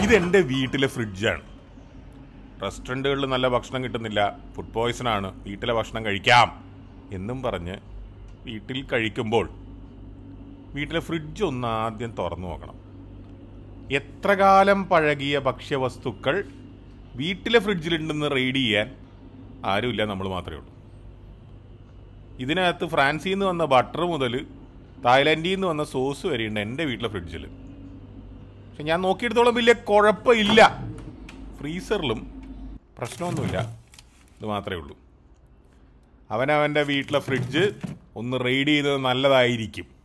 ഇതെൻ്റെ വീട്ടിലെ ഫ്രിഡ്ജാണ് റെസ്റ്റോറൻറ്റുകളിൽ നല്ല ഭക്ഷണം കിട്ടുന്നില്ല ഫുഡ് പോയ്സൺ ആണ് വീട്ടിലെ ഭക്ഷണം കഴിക്കാം എന്നും പറഞ്ഞ് വീട്ടിൽ കഴിക്കുമ്പോൾ വീട്ടിലെ ഫ്രിഡ്ജ് ഒന്ന് ആദ്യം തുറന്നു നോക്കണം എത്ര കാലം പഴകിയ ഭക്ഷ്യവസ്തുക്കൾ വീട്ടിലെ ഫ്രിഡ്ജിലുണ്ടെന്ന് റെയ്ഡ് ചെയ്യാൻ ആരുമില്ല നമ്മൾ മാത്രമേ ഉള്ളൂ ഇതിനകത്ത് ഫ്രാൻസിൽ നിന്ന് വന്ന ബട്ടർ മുതൽ തായ്ലാൻഡിൽ നിന്ന് വന്ന സോസ് വരെയുണ്ട് എൻ്റെ വീട്ടിലെ ഫ്രിഡ്ജിൽ പക്ഷെ ഞാൻ നോക്കിയെടുത്തോളം വലിയ കുഴപ്പമില്ല ഫ്രീസറിലും പ്രശ്നമൊന്നുമില്ല ഇത് മാത്രമേ ഉള്ളൂ അവനവൻ്റെ വീട്ടിലെ ഫ്രിഡ്ജ് ഒന്ന് റെയ്ഡ് ചെയ്തത് നല്ലതായിരിക്കും